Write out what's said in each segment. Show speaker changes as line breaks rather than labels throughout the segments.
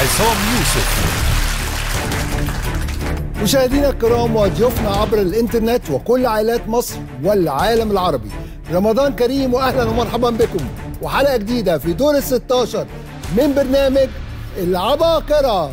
عصام يوسف
مشاهدينا الكرام وضيوفنا عبر الانترنت وكل عائلات مصر والعالم العربي رمضان كريم واهلا ومرحبا بكم وحلقه جديده في دور ال 16 من برنامج العباقره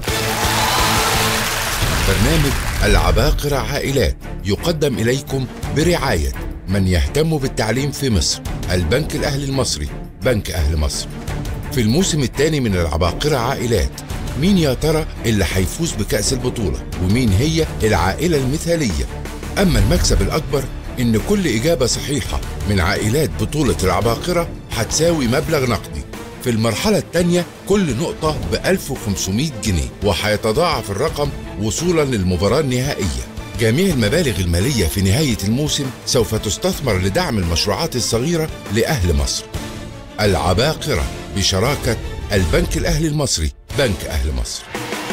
برنامج العباقرة عائلات يقدم إليكم برعاية من يهتم بالتعليم في مصر البنك الأهلي المصري بنك أهل مصر في الموسم الثاني من العباقرة عائلات مين يا ترى اللي هيفوز بكأس البطولة ومين هي العائلة المثالية أما المكسب الأكبر إن كل إجابة صحيحة من عائلات بطولة العباقرة هتساوي مبلغ نقدي في المرحلة الثانية كل نقطة ب 1500 جنيه وهيتضاعف الرقم وصولا للمباراة النهائية جميع المبالغ المالية في نهاية الموسم سوف تستثمر لدعم المشروعات الصغيرة لأهل مصر العباقرة بشراكة البنك الأهلي المصري بنك أهل مصر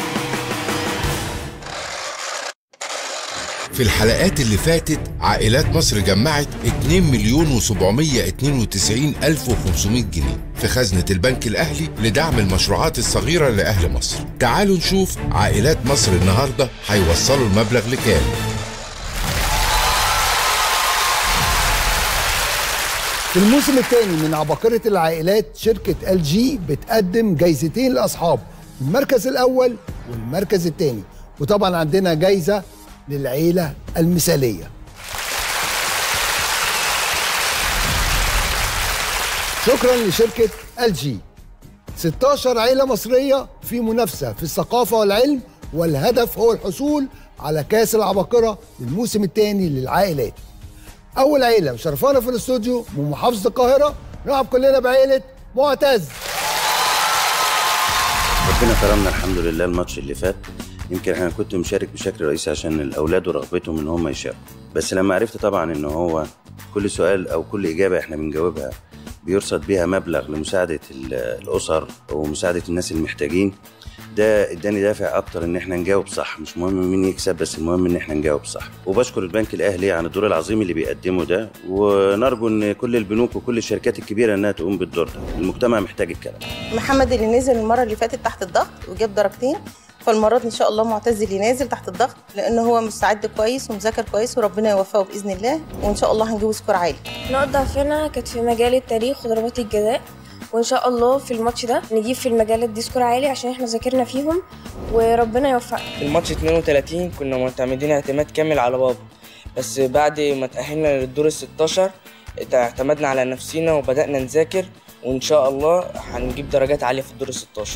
في الحلقات اللي فاتت عائلات مصر جمعت 2 مليون و792 ألف و500 جنيه في خزنة البنك الأهلي لدعم المشروعات الصغيرة لأهل مصر تعالوا نشوف عائلات مصر النهاردة هيوصلوا المبلغ لكام
في الموسم الثاني من عباقرة العائلات شركة ال جي بتقدم جايزتين لأصحاب المركز الأول والمركز الثاني وطبعا عندنا جايزة للعيلة المثالية شكرا لشركة ال جي 16 عيلة مصرية في منافسة في الثقافة والعلم والهدف هو الحصول على كاس العباقرة للموسم الثاني للعائلات أول عيلة مشرفانا في الاستوديو من محافظة القاهرة نلعب كلنا بعيلة معتز
ربنا كرمنا الحمد لله الماتش اللي فات يمكن انا كنت مشارك بشكل رئيسي عشان الاولاد ورغبتهم ان هم يشاركوا بس لما عرفت طبعا ان هو كل سؤال او كل اجابه احنا بنجاوبها بيرصد بيها مبلغ لمساعده ال- الاسر ومساعده الناس المحتاجين ده اداني دافع اكتر ان احنا نجاوب صح مش مهم مين يكسب بس المهم ان احنا نجاوب صح وبشكر البنك الاهلي عن الدور العظيم اللي بيقدمه ده ونرجو ان كل البنوك وكل الشركات الكبيره انها تقوم بالدور ده المجتمع محتاج الكلام
محمد اللي نزل المره اللي فاتت تحت الضغط وجاب درجتين فالمره دي ان شاء الله معتز اللي نازل تحت الضغط لان هو مستعد كويس ومذاكر كويس وربنا يوفقه باذن الله وان شاء الله هنجيب سكور عالي
نقط ضعفنا كانت في مجال التاريخ وضربات الجزاء وان شاء الله في الماتش ده نجيب في المجالات دي سكور عالي عشان احنا ذاكرنا فيهم وربنا يوفقنا
في الماتش 32 كنا معتمدين اعتماد كامل على بابا بس بعد ما تأهلنا للدور ال 16 اعتمدنا على نفسينا وبدأنا نذاكر وإن شاء الله هنجيب درجات عالية في الدور ال 16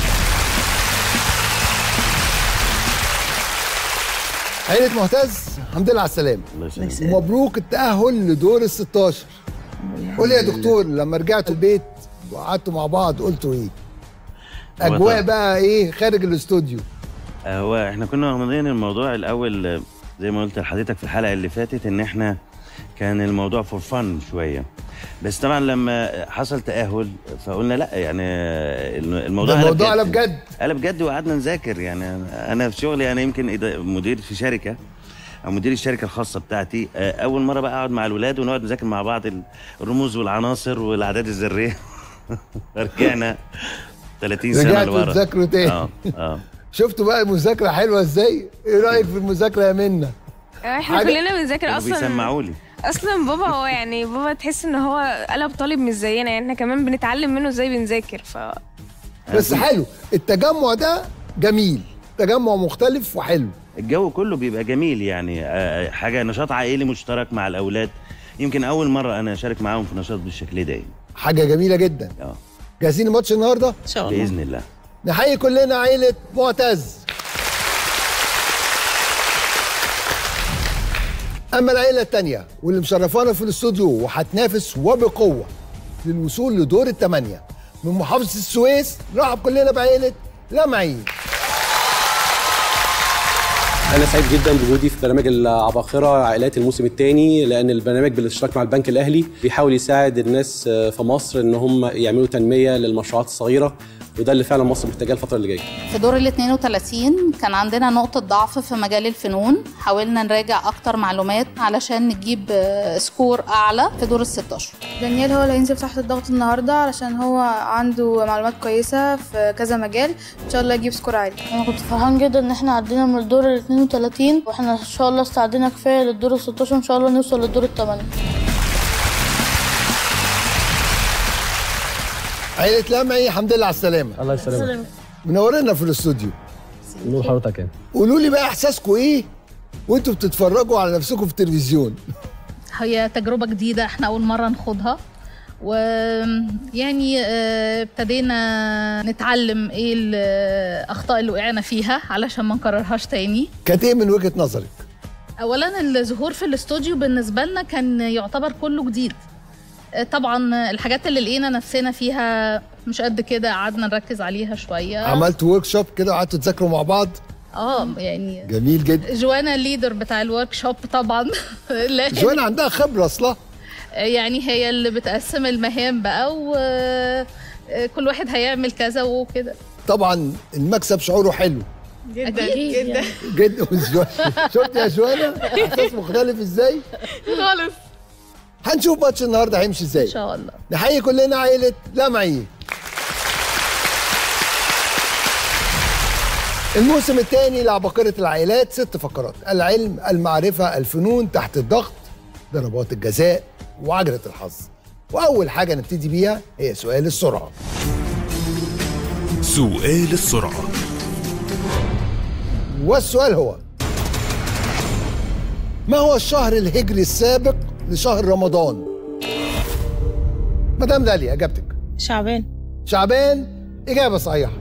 عيلة معتز الحمد لله على السلامة
الله يسلمك
ومبروك التأهل لدور ال 16 قول لي يا دكتور لما رجعتوا البيت وقعدتوا مع بعض قلتوا ايه؟
هو
أجواء
طبعا.
بقى ايه خارج الاستوديو
هو احنا كنا واخدين الموضوع الاول آه، زي ما قلت لحضرتك في الحلقه اللي فاتت ان احنا كان الموضوع فور فن شويه بس طبعا لما حصل تاهل فقلنا لا يعني آه، الموضوع
ده الموضوع قلب جد
قلب جد وقعدنا نذاكر يعني انا في شغلي انا يمكن إدا- مدير في شركه او مدير الشركه الخاصه بتاعتي آه، اول مره بقى اقعد مع الولاد ونقعد نذاكر مع بعض الرموز والعناصر والاعداد الذريه رجعنا 30 سنه
رجعتوا
لورا
تذاكروا تاني
اه اه
شفتوا بقى المذاكرة حلوة ازاي؟ ايه رأيك في المذاكرة يا منى؟
احنا
حاجة-
كلنا بنذاكر
كانوا
اصلا
بيسمعوا لي
اصلا بابا هو يعني بابا تحس ان هو قلب طالب مش زينا يعني احنا كمان بنتعلم منه ازاي بنذاكر ف
بس حلو التجمع ده جميل تجمع مختلف وحلو
الجو كله بيبقى جميل يعني آه، حاجه نشاط عائلي مشترك مع الاولاد يمكن اول مره انا اشارك معاهم في نشاط بالشكل ده يعني.
حاجة جميلة جدا
اه
جاهزين الماتش النهارده؟
ان شاء الله
باذن الله
نحيي كلنا عيلة معتز أما العيلة التانية واللي مشرفانا في الاستوديو وهتنافس وبقوة للوصول لدور الثمانية من محافظة السويس نرحب كلنا بعيلة لمعي
أنا سعيد جدا بوجودي في برنامج العباقرة عائلات الموسم الثاني لأن البرنامج بالاشتراك مع البنك الأهلي بيحاول يساعد الناس في مصر إن هم يعملوا تنمية للمشروعات الصغيرة وده اللي فعلا مصر محتاجاه الفتره اللي جايه
في دور ال 32 كان عندنا نقطة ضعف في مجال الفنون حاولنا نراجع أكتر معلومات علشان نجيب آه، سكور أعلى في دور ال 16
دانيال هو اللي هينزل تحت الضغط النهارده علشان هو عنده معلومات كويسه في كذا مجال ان شاء الله يجيب سكور عالي
انا كنت فرحان جدا ان احنا عدينا من الدور ال 32 واحنا ان شاء الله استعدينا كفايه للدور ال 16 ان شاء الله نوصل للدور الثمانية
عيلة لمعي الحمد لله على السلامة
الله يسلمك
منورنا في الاستوديو
نور حضرتك يعني
قولوا لي بقى احساسكم ايه وانتوا بتتفرجوا على نفسكم في التلفزيون
هي تجربة جديدة احنا أول مرة نخوضها ويعني آه، ابتدينا نتعلم ايه الأخطاء اللي وقعنا فيها علشان ما نكررهاش تاني
كانت ايه من وجهة نظرك
أولا الظهور في الاستوديو بالنسبة لنا كان يعتبر كله جديد آه، طبعا الحاجات اللي لقينا نفسنا فيها مش قد كده قعدنا نركز عليها شوية
عملتوا ورك شوب كده وقعدتوا تذاكروا مع بعض
اه يعني
جميل جدا
جوانا الليدر بتاع الورك شوب طبعا لكن-
جوان عندها خبرة اصلا
يعني هي اللي بتقسم المهام بقى وكل واحد هيعمل كذا وكده
طبعا المكسب شعوره حلو
جدا جدا
جدا وجوان- شفت يا جوانا احساس مختلف ازاي
خالص
هنشوف ماتش النهارده هيمشي ازاي
ان شاء الله
نحيي كلنا عيلة لمعي الموسم الثاني لعباقرة العائلات ست فقرات العلم المعرفة الفنون تحت الضغط ضربات الجزاء وعجلة الحظ وأول حاجة نبتدي بيها هي سؤال السرعة
سؤال السرعة
والسؤال هو ما هو الشهر الهجري السابق لشهر رمضان مدام داليا اجابتك
شعبان
شعبان اجابه صحيحه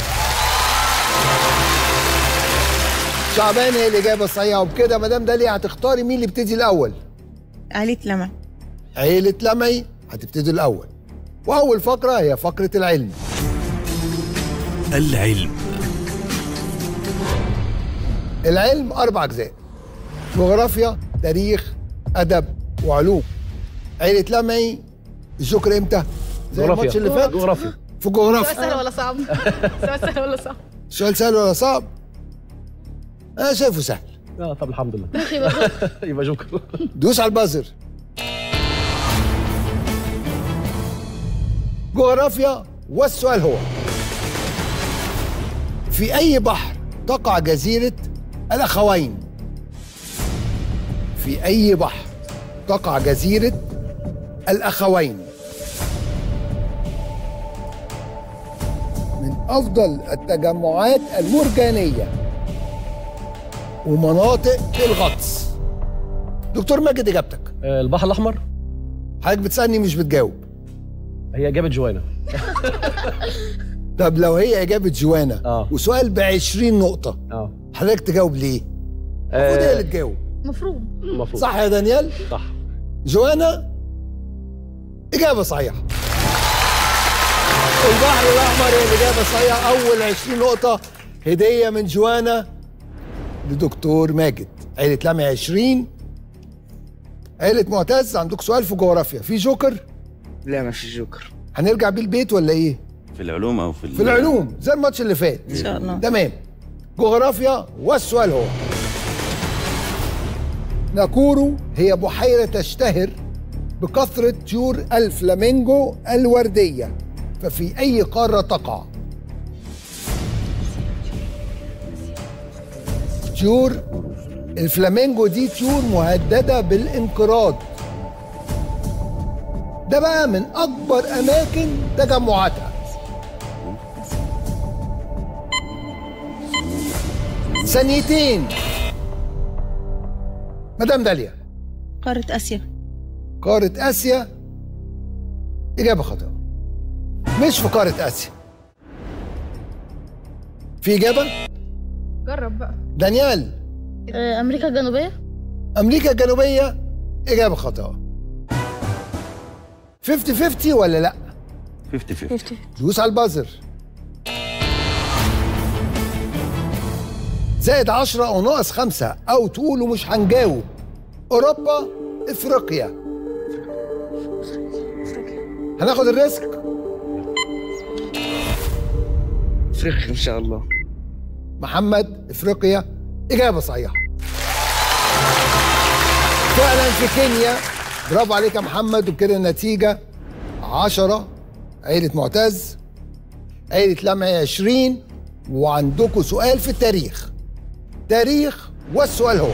شعبان هي الاجابه الصحيحه وبكده مدام داليا هتختاري مين اللي يبتدي الاول
عائلة لمع
عيله لمعي هتبتدي الاول واول فقره هي فقره العلم
العلم
العلم اربع اجزاء جغرافيا تاريخ ادب وعلوم عيله لمعي الجوكر امتى زي
جغرافيا.
الماتش اللي فات
جغرافيا.
في جغرافيا
سهل ولا صعب؟ سؤال سهل ولا صعب؟
سؤال سهل ولا صعب انا شايفه سهل
اه طب الحمد لله يبقى جوكر
دوس على البازر جغرافيا والسؤال هو في أي بحر تقع جزيرة الأخوين في أي بحر تقع جزيرة الأخوين من أفضل التجمعات المرجانية ومناطق الغطس دكتور ماجد إجابتك
آه، البحر الاحمر
حضرتك بتسألني مش بتجاوب
هي اجابه جوانا
طب لو هي إجابة جوانا
آه.
وسؤال ب 20 نقطة
اه
حضرتك تجاوب ليه؟ المفروض هي اللي تجاوب
المفروض
المفروض
صح يا دانيال؟
صح
جوانا إجابة صحيحة البحر الأحمر هي الإجابة الصحيحة أول 20 نقطة هدية من جوانا لدكتور ماجد عيلة لمعي 20 عيلة معتز عندك سؤال في جغرافيا في جوكر
لا ما فيش جوكر
هنرجع بيه البيت ولا إيه؟
في العلوم او في ال-
في العلوم زي الماتش اللي فات
ان شاء الله
تمام جغرافيا والسؤال هو ناكورو هي بحيرة تشتهر بكثرة طيور الفلامينجو الوردية ففي أي قارة تقع؟ طيور الفلامينجو دي طيور مهددة بالانقراض ده بقى من أكبر أماكن تجمعاتها ثانيتين مدام داليا
قارة آسيا
قارة آسيا إجابة خاطئة مش في قارة آسيا في إجابة
جرب بقى
دانيال
آه، امريكا الجنوبيه
أمريكا الجنوبية إجابة خاطئة 50 50 ولا لأ
50 50
دوس على البازر زائد 10 أو ناقص 5 أو تقولوا مش هنجاوب أوروبا إفريقيا هناخد الريسك
افريقيا ان شاء الله
محمد افريقيا اجابه صحيحه فعلا في كينيا برافو عليك يا محمد وبكده النتيجه 10 عيله معتز عيله لمعي 20 وعندكم سؤال في التاريخ تاريخ والسؤال هو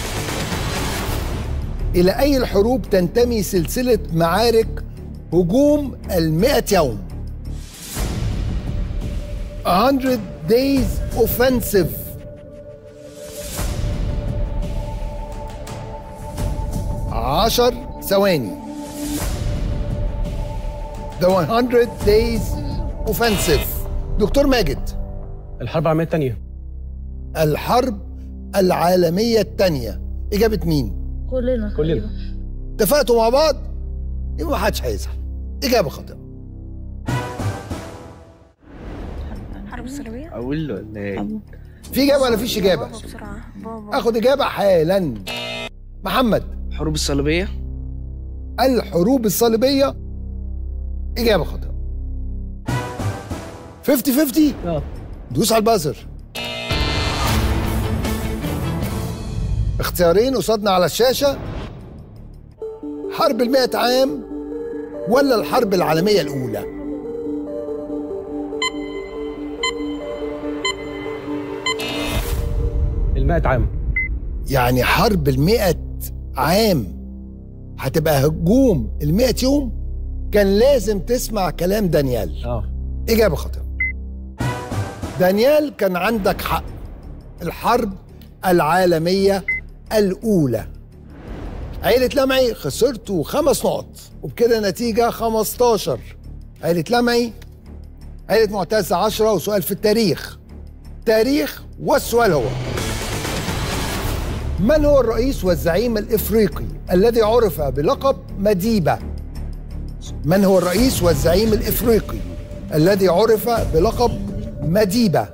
إلى أي الحروب تنتمي سلسلة معارك هجوم المئة يوم 100 days offensive عشر ثواني The 100 days offensive دكتور ماجد
الحرب العالميه الثانيه
الحرب العالمية الثانية إجابة مين؟
كلنا
كلنا
اتفقتوا مع بعض؟ يبقى محدش هيزعل إجابة خاطئة
الحرب الصليبيه
اقول له ولا ايه
في إجابة ولا فيش إجابة؟
بسرعه بابا
آخد إجابة حالا محمد
الحروب الصليبيه
الحروب الصليبية إجابة خاطئة 50 50
اه
دوس على البازر اختيارين قصادنا على الشاشة حرب المئة عام ولا الحرب العالمية الأولى
المائة عام
يعني حرب المئة عام هتبقى هجوم المئة يوم كان لازم تسمع كلام دانيال
اه
إجابة خاطئة دانيال كان عندك حق الحرب العالمية الأولى عيلة لمعي خسرتوا خمس نقط وبكده نتيجة 15 عيلة لمعي عيلة معتز 10 وسؤال في التاريخ تاريخ والسؤال هو من هو الرئيس والزعيم الإفريقي الذي عرف بلقب مديبة من هو الرئيس والزعيم الإفريقي الذي عرف بلقب مديبة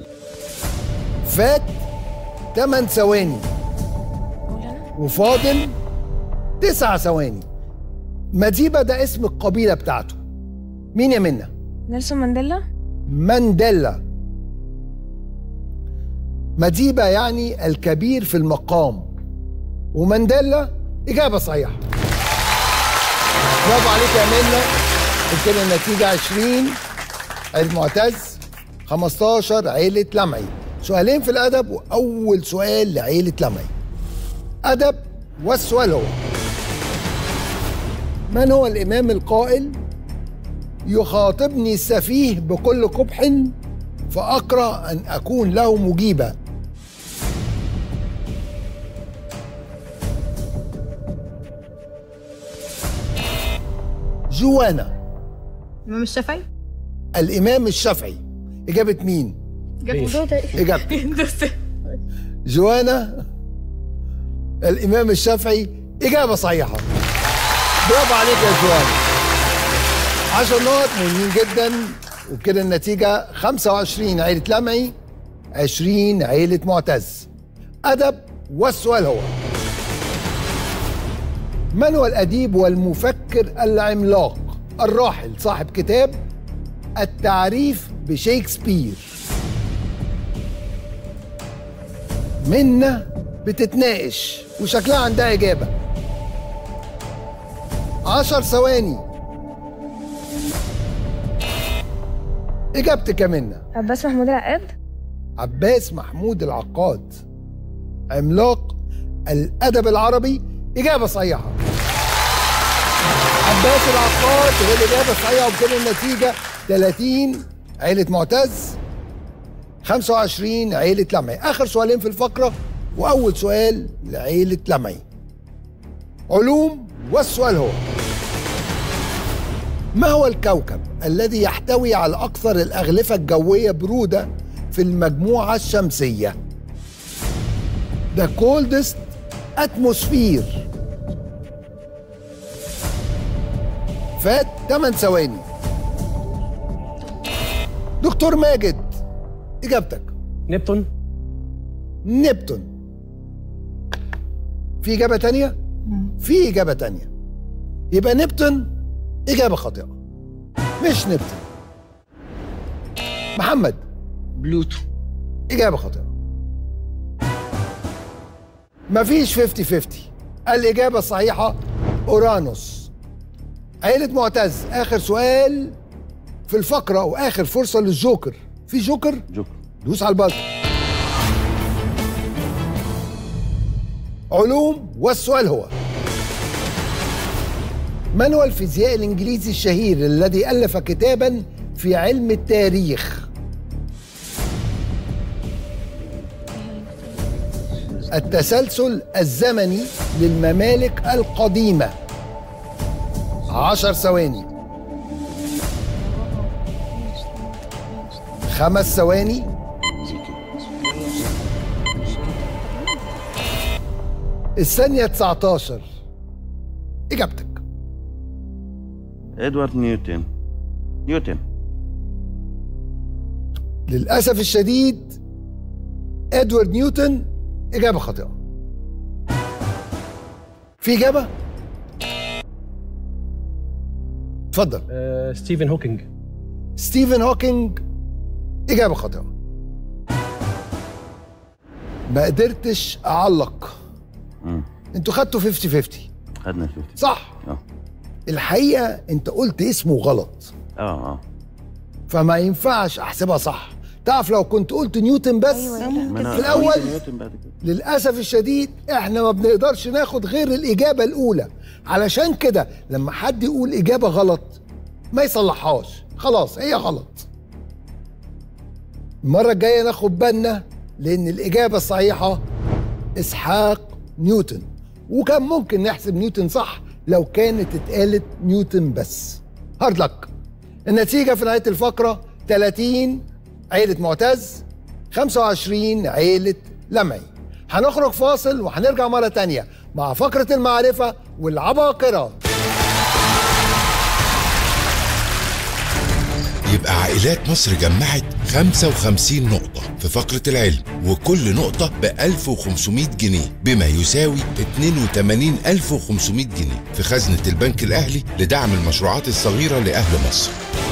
فات 8 ثواني وفاضل 9 ثواني مديبة ده اسم القبيلة بتاعته مين يا منى؟
نيلسون مانديلا
مانديلا مديبة يعني الكبير في المقام ومانديلا إجابة صحيحة برافو عليك يا منى وكده النتيجة 20 عيلة معتز 15 عيلة لمعي سؤالين في الأدب وأول سؤال لعيلة لمعي أدب والسؤال هو من هو الإمام القائل يخاطبني السفيه بكل قبح فأقرأ أن أكون له مجيبا جوانا
الإمام الشافعي
الإمام الشافعي إجابة مين؟ إجابتي جوانا الإمام الشافعي إجابة صحيحة برافو عليك يا جوانا 10 نقط مهمين جدا وبكده النتيجة 25 عيلة لمعي 20 عيلة معتز أدب والسؤال هو من هو الأديب والمفكر العملاق الراحل صاحب كتاب التعريف بشيكسبير منا بتتناقش وشكلها عندها إجابة عشر ثواني إجابتك يا منى
عباس محمود العقاد
عباس محمود العقاد عملاق الأدب العربي إجابة صحيحة عباس العقاد هي الإجابة الصحيحة وبكده النتيجة 30 عيلة معتز 25 عيلة لمعي آخر سؤالين في الفقرة وأول سؤال لعيلة لمعي علوم والسؤال هو ما هو الكوكب الذي يحتوي على أكثر الأغلفة الجوية برودة في المجموعة الشمسية؟ The coldest atmosphere فات 8 ثواني دكتور ماجد إجابتك
نبتون
نبتون في إجابة تانية؟ في إجابة تانية يبقى نبتون إجابة خاطئة مش نبتون محمد
بلوتو
إجابة خاطئة مفيش 50 50 الإجابة الصحيحة أورانوس عيلة معتز آخر سؤال في الفقرة وآخر فرصة للجوكر في جوكر؟
جوكر
دوس على البازر علوم والسؤال هو من هو الفيزيائي الإنجليزي الشهير الذي ألف كتابا في علم التاريخ؟ التسلسل الزمني للممالك القديمة عشر ثواني خمس ثواني الثانية 19 إجابتك
ادوارد نيوتن نيوتن
للأسف الشديد إدوارد نيوتن إجابة خاطئة في إجابة؟ اتفضل
آه ستيفن هوكينج
ستيفن هوكينج إجابة خاطئة ما قدرتش أعلق
مم.
انتوا خدتوا 50 50
خدنا شفت
صح
اه
الحقيقة انت قلت اسمه غلط
اه اه
فما ينفعش احسبها صح تعرف لو كنت قلت نيوتن بس
ما أنا
في الاول
قلت نيوتن بعد كده
للاسف الشديد احنا ما بنقدرش ناخد غير الاجابه الاولى علشان كده لما حد يقول اجابه غلط ما يصلحهاش خلاص هي غلط المره الجايه ناخد بالنا لان الاجابه الصحيحه اسحاق نيوتن وكان ممكن نحسب نيوتن صح لو كانت اتقالت نيوتن بس هارد لك النتيجه في نهايه الفقره 30 عيله معتز 25 عيله لمعي هنخرج فاصل وهنرجع مره تانية مع فقره المعرفه والعباقره
يبقى عائلات مصر جمعت 55 نقطة في فقرة العلم وكل نقطة ب 1500 جنيه بما يساوي 82500 جنيه في خزنة البنك الأهلي لدعم المشروعات الصغيرة لأهل مصر